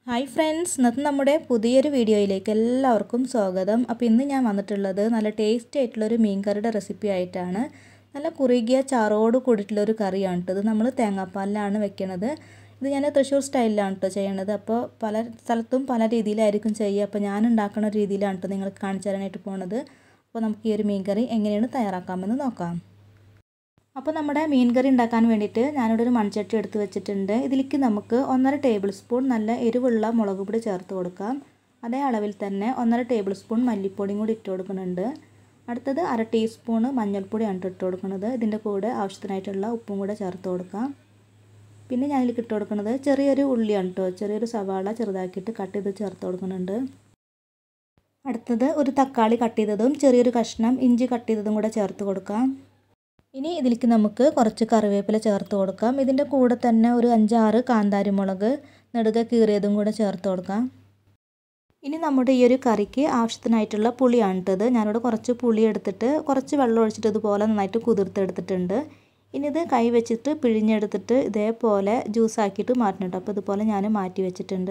hi friends ഇന്നത്തെ നമ്മുടെ പുതിയൊരു വീഡിയോയിലേക്ക് എല്ലാവർക്കും സ്വാഗതം അപ്പോൾ ഇന്ന് ഞാൻ വന്നിട്ടുള്ളത് നല്ല ടേസ്റ്റി ആയിട്ടുള്ളൊരു മീൻ കറിയുടെ റെസിപ്പി ആയിട്ടാണ് നല്ല കുറുകിയ ചാറോട് കൂടിയിട്ടുള്ളൊരു കറിയാണ് കേട്ടോ ഇത് നമ്മൾ തേങ്ങാപ്പാലിലാണ് വെക്കണത് ഇത് ഞാൻ തൃശ്ശൂർ സ്റ്റൈലിലാണ് കേട്ടോ ചെയ്യണത് അപ്പോൾ പല സ്ഥലത്തും പല രീതിയിലായിരിക്കും ചെയ്യുക അപ്പോൾ ഞാൻ ഉണ്ടാക്കുന്ന രീതിയിലാണ് കേട്ടോ നിങ്ങൾക്ക് കാണിച്ചു തരാനായിട്ട് പോണത് അപ്പോൾ നമുക്ക് ഈ ഒരു മീൻ കറി എങ്ങനെയാണ് തയ്യാറാക്കാമെന്ന് നോക്കാം അപ്പോൾ നമ്മുടെ മീൻ കറി ഉണ്ടാക്കാൻ വേണ്ടിയിട്ട് ഞാനിവിടെ ഒരു മൺചട്ടി എടുത്ത് വെച്ചിട്ടുണ്ട് ഇതിലേക്ക് നമുക്ക് ഒന്നര ടേബിൾ സ്പൂൺ നല്ല എരിവുള്ള മുളക് പൊടി ചേർത്ത് കൊടുക്കാം അതേ അളവിൽ തന്നെ ഒന്നര ടേബിൾ സ്പൂൺ മല്ലിപ്പൊടിയും കൂടി ഇട്ട് കൊടുക്കുന്നുണ്ട് അടുത്തത് അര ടീസ്പൂണ് മഞ്ഞൾപ്പൊടിയാണ് ഇട്ട് കൊടുക്കുന്നത് ഇതിൻ്റെ കൂടെ ആവശ്യത്തിനായിട്ടുള്ള ഉപ്പും കൂടെ ചേർത്ത് കൊടുക്കാം പിന്നെ ഞാനിതിലേക്ക് ഇട്ട് കൊടുക്കുന്നത് ചെറിയൊരു ഉള്ളിയാണ് കേട്ടോ ചെറിയൊരു സവാള ചെറുതാക്കിയിട്ട് കട്ട് ചെയ്ത് ചേർത്ത് കൊടുക്കുന്നുണ്ട് അടുത്തത് ഒരു തക്കാളി കട്ട് ചെയ്തതും ചെറിയൊരു കഷ്ണം ഇഞ്ചി കട്ട് ചെയ്തതും കൂടെ ചേർത്ത് കൊടുക്കാം ഇനി ഇതിലേക്ക് നമുക്ക് കുറച്ച് കറിവേപ്പില ചേർത്ത് കൊടുക്കാം ഇതിൻ്റെ കൂടെ തന്നെ ഒരു അഞ്ചാറ് കാന്താരി മുളക് നെടുക കീറിയതും കൂടെ ചേർത്ത് കൊടുക്കാം ഇനി നമ്മുടെ ഈ ഒരു കറിക്ക് ആവശ്യത്തിനായിട്ടുള്ള പുളിയാണ് ഇട്ടത് ഞാനിവിടെ കുറച്ച് പുളി എടുത്തിട്ട് കുറച്ച് വെള്ളം ഒഴിച്ചിട്ട് ഇതുപോലെ നന്നായിട്ട് കുതിർത്തെടുത്തിട്ടുണ്ട് ഇനി ഇത് കൈ വെച്ചിട്ട് പിഴിഞ്ഞെടുത്തിട്ട് ഇതേപോലെ ജ്യൂസാക്കിയിട്ട് മാറ്റണം അപ്പോൾ ഇതുപോലെ ഞാൻ മാറ്റി വെച്ചിട്ടുണ്ട്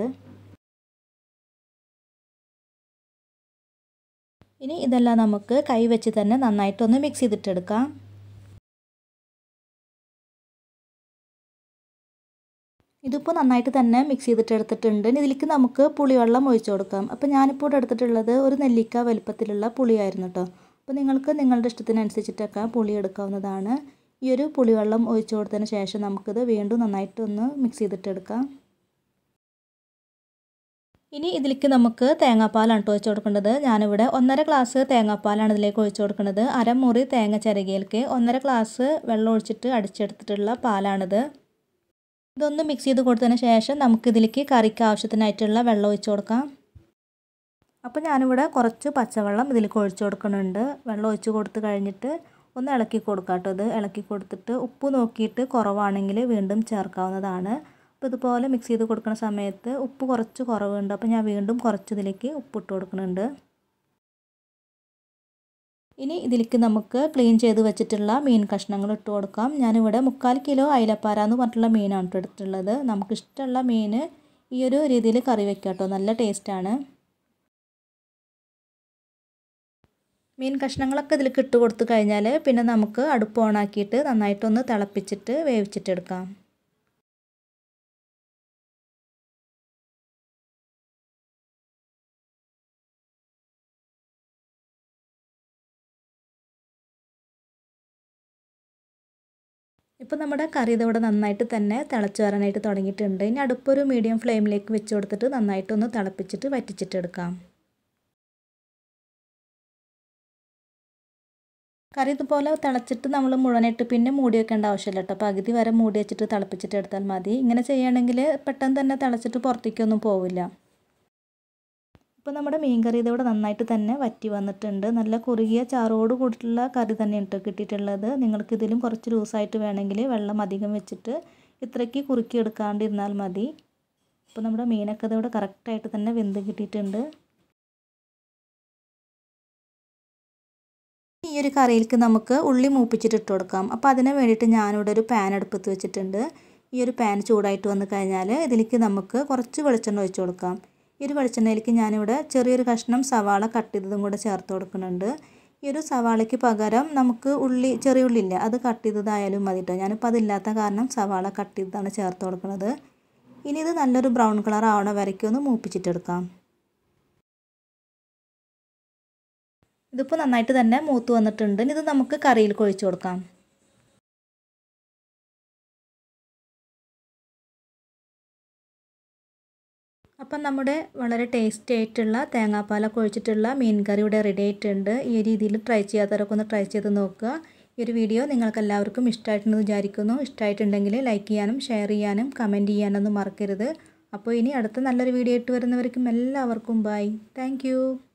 ഇനി ഇതെല്ലാം നമുക്ക് കൈ വെച്ച് തന്നെ നന്നായിട്ടൊന്ന് മിക്സ് ചെയ്തിട്ടെടുക്കാം ഇതിപ്പോൾ നന്നായിട്ട് തന്നെ മിക്സ് ചെയ്തിട്ട് എടുത്തിട്ടുണ്ട് ഇനി ഇതിലേക്ക് നമുക്ക് പുളിവെള്ളം ഒഴിച്ചു കൊടുക്കാം അപ്പോൾ ഞാനിപ്പോൾ ഇവിടെ എടുത്തിട്ടുള്ളത് ഒരു നെല്ലിക്ക വലുപ്പത്തിലുള്ള പുളിയായിരുന്നു കേട്ടോ അപ്പോൾ നിങ്ങൾക്ക് നിങ്ങളുടെ ഇഷ്ടത്തിനനുസരിച്ചിട്ടൊക്കെ പുളി എടുക്കാവുന്നതാണ് ഈ ഒരു പുളിവെള്ളം ഒഴിച്ചു കൊടുത്തതിന് ശേഷം നമുക്കിത് വീണ്ടും നന്നായിട്ടൊന്ന് മിക്സ് ചെയ്തിട്ടെടുക്കാം ഇനി ഇതിലേക്ക് നമുക്ക് തേങ്ങാപ്പാലാണ് കേട്ടോ ഒഴിച്ചു കൊടുക്കേണ്ടത് ഞാനിവിടെ ഒന്നര ഗ്ലാസ് തേങ്ങാപ്പാലാണ് ഇതിലേക്ക് ഒഴിച്ചു കൊടുക്കുന്നത് അരമുറി തേങ്ങ ചിരകിയിലേക്ക് ഒന്നര ഗ്ലാസ് വെള്ളം ഒഴിച്ചിട്ട് അടിച്ചെടുത്തിട്ടുള്ള പാലാണിത് ഇതൊന്ന് മിക്സ് ചെയ്ത് കൊടുത്തതിന് ശേഷം നമുക്കിതിലേക്ക് കറിക്ക് ആവശ്യത്തിനായിട്ടുള്ള വെള്ളം ഒഴിച്ചു കൊടുക്കാം അപ്പോൾ ഞാനിവിടെ കുറച്ച് പച്ചവെള്ളം ഇതിലേക്ക് ഒഴിച്ചു കൊടുക്കുന്നുണ്ട് വെള്ളം ഒഴിച്ച് കൊടുത്ത് കഴിഞ്ഞിട്ട് ഒന്ന് ഇളക്കി കൊടുക്കാം കേട്ടോ ഇത് ഇളക്കി കൊടുത്തിട്ട് ഉപ്പ് നോക്കിയിട്ട് കുറവാണെങ്കിൽ വീണ്ടും ചേർക്കാവുന്നതാണ് അപ്പോൾ ഇതുപോലെ മിക്സ് ചെയ്ത് കൊടുക്കുന്ന സമയത്ത് ഉപ്പ് കുറച്ച് കുറവുണ്ട് അപ്പോൾ ഞാൻ വീണ്ടും കുറച്ച് ഇതിലേക്ക് ഉപ്പിട്ട് കൊടുക്കുന്നുണ്ട് ഇനി ഇതിലേക്ക് നമുക്ക് ക്ലീൻ ചെയ്ത് വെച്ചിട്ടുള്ള മീൻ കഷ്ണങ്ങൾ ഇട്ട് കൊടുക്കാം ഞാനിവിടെ മുക്കാൽ കിലോ അയിലപ്പാര എന്ന് പറഞ്ഞിട്ടുള്ള മീനാണ് എടുത്തിട്ടുള്ളത് നമുക്കിഷ്ടമുള്ള മീൻ ഈ ഒരു രീതിയിൽ കറി വെക്കാം കേട്ടോ നല്ല ടേസ്റ്റാണ് മീൻ കഷ്ണങ്ങളൊക്കെ ഇതിലേക്ക് ഇട്ട് കൊടുത്തു കഴിഞ്ഞാൽ പിന്നെ നമുക്ക് അടുപ്പ് ഓണാക്കിയിട്ട് നന്നായിട്ടൊന്ന് തിളപ്പിച്ചിട്ട് വേവിച്ചിട്ടെടുക്കാം ഇപ്പോൾ നമ്മുടെ കറി ഇതോടെ നന്നായിട്ട് തന്നെ തിളച്ച് വരാനായിട്ട് തുടങ്ങിയിട്ടുണ്ട് ഇനി അടുപ്പൊരു മീഡിയം ഫ്ലെയിമിലേക്ക് വെച്ച് കൊടുത്തിട്ട് നന്നായിട്ടൊന്ന് തിളപ്പിച്ചിട്ട് വറ്റിച്ചിട്ടെടുക്കാം കറി ഇതുപോലെ തിളച്ചിട്ട് നമ്മൾ മുഴുവനായിട്ട് പിന്നെ മൂടി വെക്കേണ്ട ആവശ്യമില്ല കേട്ടോ പകുതി വരെ മൂടി വെച്ചിട്ട് തിളപ്പിച്ചിട്ട് എടുത്താൽ മതി ഇങ്ങനെ ചെയ്യുകയാണെങ്കിൽ പെട്ടെന്ന് തന്നെ തിളച്ചിട്ട് പുറത്തേക്കൊന്നും പോവില്ല ഇപ്പോൾ നമ്മുടെ മീൻ കറി ഇതോടെ നന്നായിട്ട് തന്നെ വറ്റി വന്നിട്ടുണ്ട് നല്ല കുറുകിയ ചാറോട് കൂടിയിട്ടുള്ള കറി തന്നെയാണ് കേട്ടോ കിട്ടിയിട്ടുള്ളത് നിങ്ങൾക്ക് ഇതിലും കുറച്ച് ലൂസായിട്ട് വേണമെങ്കിൽ വെള്ളം അധികം വെച്ചിട്ട് ഇത്രയ്ക്ക് കുറുക്കി എടുക്കാണ്ടിരുന്നാൽ മതി അപ്പോൾ നമ്മുടെ മീനൊക്കെ ഇതോടെ കറക്റ്റായിട്ട് തന്നെ വെന്ത് കിട്ടിയിട്ടുണ്ട് ഈ ഒരു കറിയിലേക്ക് നമുക്ക് ഉള്ളി മൂപ്പിച്ചിട്ട് ഇട്ട് കൊടുക്കാം അപ്പോൾ അതിന് വേണ്ടിയിട്ട് ഞാനിവിടെ ഒരു പാൻ അടുപ്പത്ത് വെച്ചിട്ടുണ്ട് ഈ ഒരു പാൻ ചൂടായിട്ട് വന്നു കഴിഞ്ഞാൽ ഇതിലേക്ക് നമുക്ക് കുറച്ച് വെളിച്ചെണ്ണ ഒഴിച്ച് കൊടുക്കാം ഈ ഒരു വെളിച്ചെണ്ണയിലേക്ക് ഞാനിവിടെ ചെറിയൊരു കഷ്ണം സവാള കട്ട് ചെയ്തതും കൂടെ ചേർത്ത് കൊടുക്കുന്നുണ്ട് ഈ ഒരു സവാളയ്ക്ക് പകരം നമുക്ക് ഉള്ളി ചെറിയ ഉള്ളി ഇല്ല അത് കട്ട് ചെയ്തതായാലും മതി കേട്ടോ ഞാനിപ്പോൾ അതില്ലാത്ത കാരണം സവാള കട്ട് ചെയ്തതാണ് ചേർത്ത് കൊടുക്കുന്നത് ഇനി ഇത് നല്ലൊരു ബ്രൗൺ കളർ ആവണ വരയ്ക്കും ഒന്ന് മൂപ്പിച്ചിട്ടെടുക്കാം ഇതിപ്പോൾ നന്നായിട്ട് തന്നെ മൂത്ത് വന്നിട്ടുണ്ട് ഇത് നമുക്ക് കറിയിൽ കൊഴിച്ചു കൊടുക്കാം അപ്പം നമ്മുടെ വളരെ ടേസ്റ്റി ആയിട്ടുള്ള തേങ്ങാപ്പാലൊക്കെ ഒഴിച്ചിട്ടുള്ള മീൻ കറി ഇവിടെ റെഡി ആയിട്ടുണ്ട് ഈ രീതിയിൽ ട്രൈ ചെയ്യാത്തവരൊക്കെ ഒന്ന് ട്രൈ ചെയ്ത് നോക്കുക ഈ ഒരു വീഡിയോ നിങ്ങൾക്ക് എല്ലാവർക്കും ഇഷ്ടമായിട്ടുണ്ടെന്ന് വിചാരിക്കുന്നു ഇഷ്ടമായിട്ടുണ്ടെങ്കിൽ ലൈക്ക് ചെയ്യാനും ഷെയർ ചെയ്യാനും കമൻറ്റ് ചെയ്യാനൊന്നും മറക്കരുത് അപ്പോൾ ഇനി അടുത്ത നല്ലൊരു വീഡിയോ ഇട്ട് വരുന്നവർക്കും എല്ലാവർക്കും ബൈ താങ്ക്